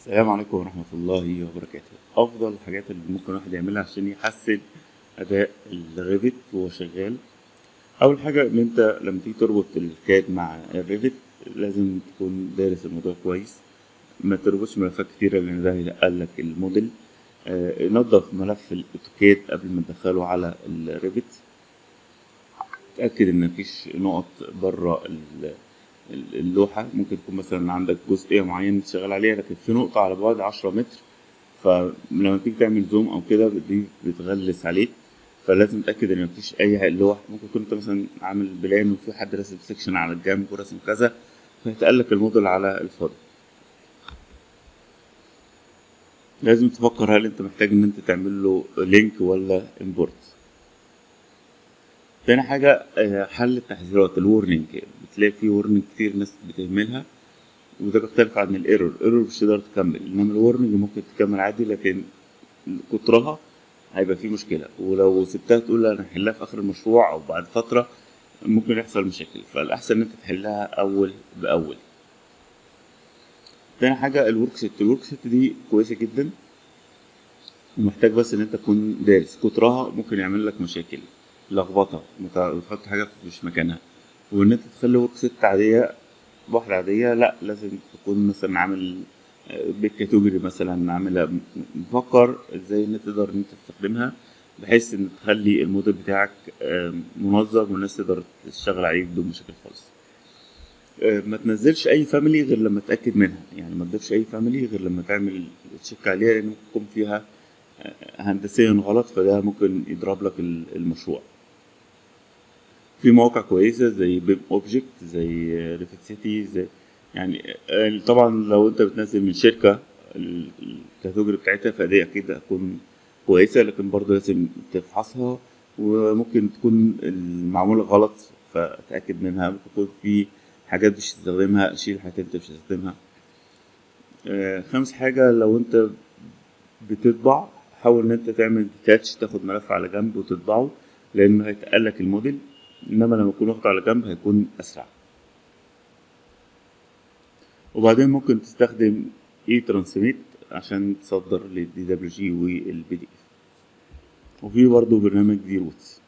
السلام عليكم ورحمة الله وبركاته أفضل الحاجات اللي ممكن الواحد يعملها عشان يحسن أداء الريفت وهو شغال أول حاجة إن أنت لما تيجي تربط الكاد مع الريفت لازم تكون دارس الموضوع كويس ما تربطش ملفات كتيرة لأن ده هيدقلك الموديل آه، نظف ملف الأوتوكاد قبل ما تدخله على الريفت تأكد إن مفيش نقط بره ال- ال- اللوحة ممكن تكون مثلا عندك جزئية معينة شغال عليها لكن في نقطة على بعد عشرة متر فلما تيجي تعمل زوم أو كده دي بتغلس عليك فلازم تتأكد إن مفيش أي لوح ممكن تكون أنت مثلا عامل بلان وفي حد راسم سكشن على الجنب وراسم كذا فيتقلك الموديل على الفاضي لازم تفكر هل أنت محتاج إن أنت تعمل له لينك ولا امبورت تاني حاجة آه، حل التحذيرات الورنينج بتلاقي في ورنينج كتير ناس بتهملها وده بيختلف عن الايرور الايرور مش تقدر تكمل انما الورنينج ممكن تكمل عادي لكن كترها هيبقى فيه مشكلة ولو سبتها تقول انا هحلها في اخر المشروع او بعد فترة ممكن يحصل مشاكل فالاحسن ان انت تحلها اول باول تاني حاجة الورك سيت الورك سيت دي كويسة جدا ومحتاج بس ان انت تكون دارس كترها ممكن يعمل لك مشاكل لخبطه مت- وتحط حاجه مش مكانها وان انت تخلي ورك سيت عاديه واحده عاديه لا لازم تكون مثلا عامل آه، بالكاتيجوري مثلا عاملها م- مفكر ازاي ان انت تقدر ان انت تستخدمها بحيث ان تخلي الموديل بتاعك آه، منظم والناس تقدر تشتغل عليه بدون مشاكل خالص آه، ما تنزلش اي فاميلي غير لما تتاكد منها يعني ما تضيفش اي فاميلي غير لما تعمل تشيك عليها لان ممكن يكون فيها آه، هندسيا غلط فده ممكن يضرب لك ال- المشروع في مواقع كويسة زي بيم اوبجكت زي ريفت سيتي زي يعني آه، طبعا لو انت بتنزل من شركة ال- الكاتيجوري بتاعتها فدي اكيد هتكون كويسة لكن برضه لازم تفحصها وممكن تكون المعمولة غلط فتأكد منها ممكن يكون في حاجات مش هتستخدمها شيل الحاجات اللي انت مش هتستخدمها آه، خامس حاجة لو انت بتطبع حاول ان انت تعمل ديتاتش تاخد ملف على جنب وتطبعه لانه هيتقلك الموديل انما لما يكون واخده على جنب هيكون اسرع وبعدين ممكن تستخدم اي ترانسميت عشان تصدر للدي دبليو جي والبي دي اف وفي برضه برنامج دي روتس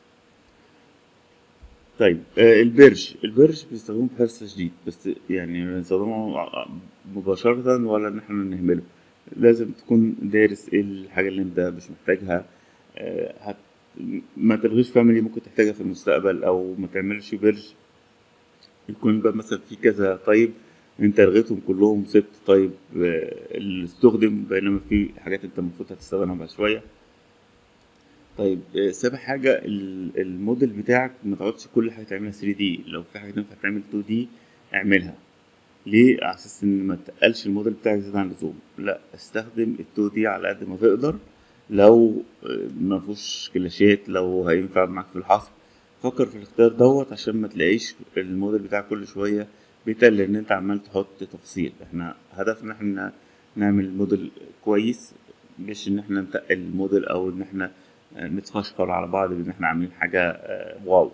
طيب آه البرج البرج بيستخدموه بحرص شديد بس يعني بنستخدمه ع- مباشرة ولا ان احنا نهمله لازم تكون دارس ايه الحاجة اللي انت مش محتاجها آه هت ما تلغيش فاميلي ممكن تحتاجها في المستقبل او ما تعملش بيرج يكون بقى مثلا في كذا طيب انت لغيتهم كلهم سبت طيب آه، اللي استخدم بينما في حاجات انت المفروض هتستخدمها بعد شويه طيب آه، سابع حاجه ال- الموديل بتاعك ما تقعدش كل حاجه تعملها 3 دي لو في حاجه تنفع تعمل 2 دي اعملها ليه على اساس ان ما تقلش الموديل بتاعك زيادة عن اللزوم لا استخدم ال 2 دي على قد ما تقدر لو آه، ما فيهوش كلاشات لو هينفع معاك في الحصر فكر في الاختيار دوت عشان ما تلاقيش الموديل بتاعك كل شويه بيتقل لان انت عمال تحط تفاصيل احنا هدفنا احنا نعمل موديل كويس مش ان احنا نتقل الموديل او ان احنا آه، نتفشخر على بعض بان احنا عاملين حاجه آه، واو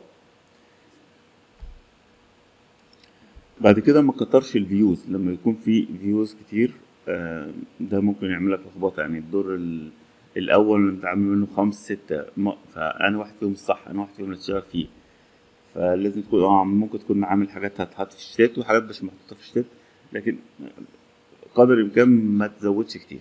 بعد كده ما كترش الفيوز لما يكون في فيوز كتير آه، ده ممكن يعمل لك لخبطه يعني الدور ال- الاول انت عامل منه خمس ستة ما- فانا واحد فيهم الصح انا واحد فيهم اللي اشتغل فيه فلازم تكون اه ممكن تكون عامل حاجات هتتحط في الشتات وحاجات مش محطوطه في الشتات لكن قدر الامكان ما تزودش كتير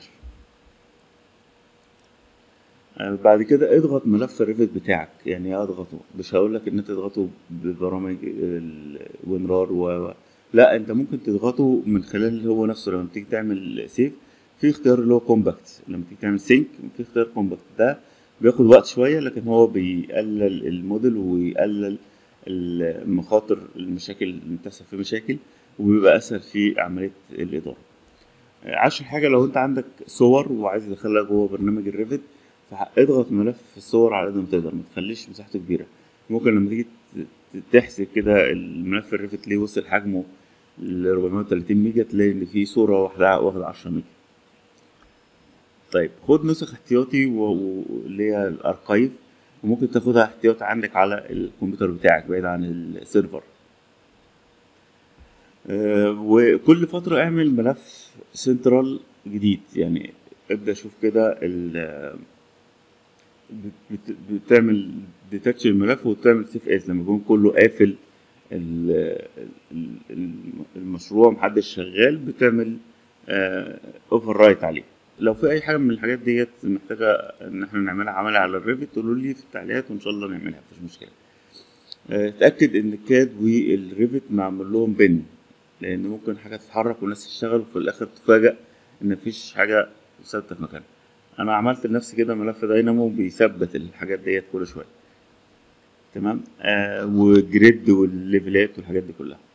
آه، بعد كده اضغط ملف الريفت بتاعك يعني ايه اضغطه مش هقول لك ان انت تضغطه ببرامج الوينرار و و- لا انت ممكن تضغطه من خلال اللي هو نفسه لما تيجي تعمل سيف في اختيار اللي هو كومباكت لما تيجي تعمل سينك في اختيار كومباكت ده بياخد وقت شويه لكن هو بيقلل الموديل ويقلل المخاطر المشاكل اللي بتحصل فيه مشاكل وبيبقى اسهل في عمليه الاداره عشر حاجة لو انت عندك صور وعايز تدخلها جوه برنامج الريفت فاضغط ملف الصور على قد ما تقدر ما تخليش مساحته كبيرة ممكن لما تيجي ت- تحسب كده الملف الريفت ليه وصل حجمه ل 430 ميجا تلاقي ان في صورة واحدة واخدة 10 ميجا طيب خد نسخ احتياطي و- و- اللي هي الاركايف وممكن تاخدها احتياطي عندك على الكمبيوتر بتاعك بعيد عن السيرفر آه، وكل فترة اعمل ملف سنترال جديد يعني ابدا شوف كده ال بت- بت- بتعمل ديتاتش الملف وتعمل سيف اس لما يكون كله قافل ال- ال- ال- المشروع محدش شغال بتعمل اوفر رايت عليه لو في اي حاجه من الحاجات ديت محتاجه ان احنا نعملها عملي على الريفت تقولوا لي في التعليقات وان شاء الله نعملها مفيش مشكله آه، اتاكد ان الكاد والريفت معمول لهم بن لان ممكن حاجه تتحرك والناس تشتغل وفي الاخر تفاجئ ان مفيش حاجه ثابته في مكانها انا عملت لنفسي كده ملف داينامو بيثبت الحاجات ديت كل شويه تمام آه وجريد والليفلات والحاجات دي كلها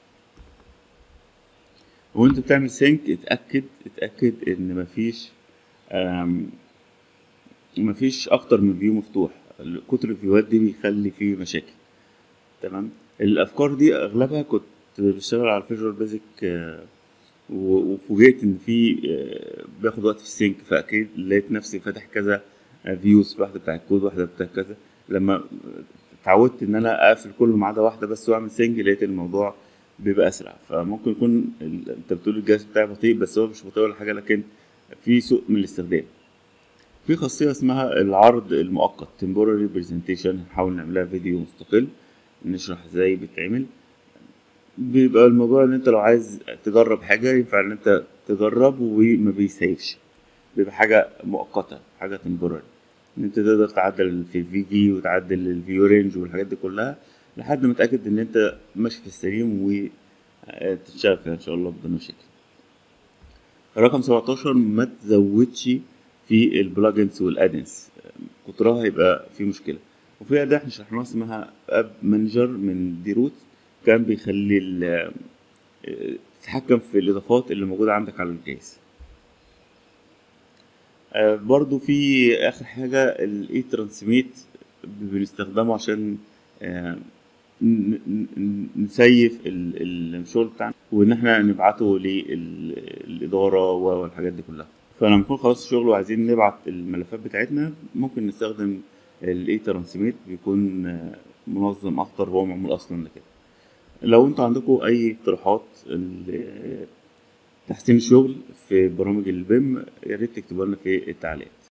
وانت بتعمل سينك اتاكد اتاكد ان مفيش آم، مفيش اكتر من فيو مفتوح كتر الفيوهات دي بيخلي فيه مشاكل تمام الافكار دي اغلبها كنت بشتغل على فيجوال بيزك وفوجئت ان في آه، بياخد وقت في السينك فاكيد لقيت نفسي فاتح كذا فيوز واحده بتاع الكود واحده بتاع كذا لما اتعودت ان انا اقفل كله ما عدا واحده بس واعمل سينك لقيت الموضوع بيبقى اسرع فممكن يكون ال- انت بتقول الجهاز بتاعي بطيء بس هو مش بطيء ولا حاجه لكن في سوء من الاستخدام في خاصية اسمها العرض المؤقت temporary presentation هنحاول نعملها فيديو مستقل نشرح ازاي بيتعمل بيبقى الموضوع ان انت لو عايز تجرب حاجة ينفع ان انت تجرب وما بيسيفش بيبقى حاجة مؤقتة حاجة temporary ان انت تقدر تعدل في الفي في وتعدل الفيو رينج والحاجات دي كلها لحد ما تتأكد ان انت ماشي في السليم وتشتغل فيها ان شاء الله بدون مشاكل رقم 17 ما تزودش في البلجنز والادنس كترها هيبقى في مشكله وفي اداه احنا شرحناها اسمها اب مانجر من ديروت كان بيخلي ال- تتحكم في الاضافات اللي موجوده عندك على الجهاز آه، برضو في اخر حاجه الاي ترانسميت بنستخدمه عشان آه، ن- ن- نسيف ال- الشغل بتاعنا وان احنا نبعته للاداره والحاجات دي كلها فلما نكون خلاص الشغل وعايزين نبعت الملفات بتاعتنا ممكن نستخدم الاي ترانسميت بيكون آه، منظم اكتر هو معمول اصلا لكده لو انتوا عندكم اي اقتراحات ل- تحسين الشغل في برامج البيم يا ريت تكتبوا لنا في التعليقات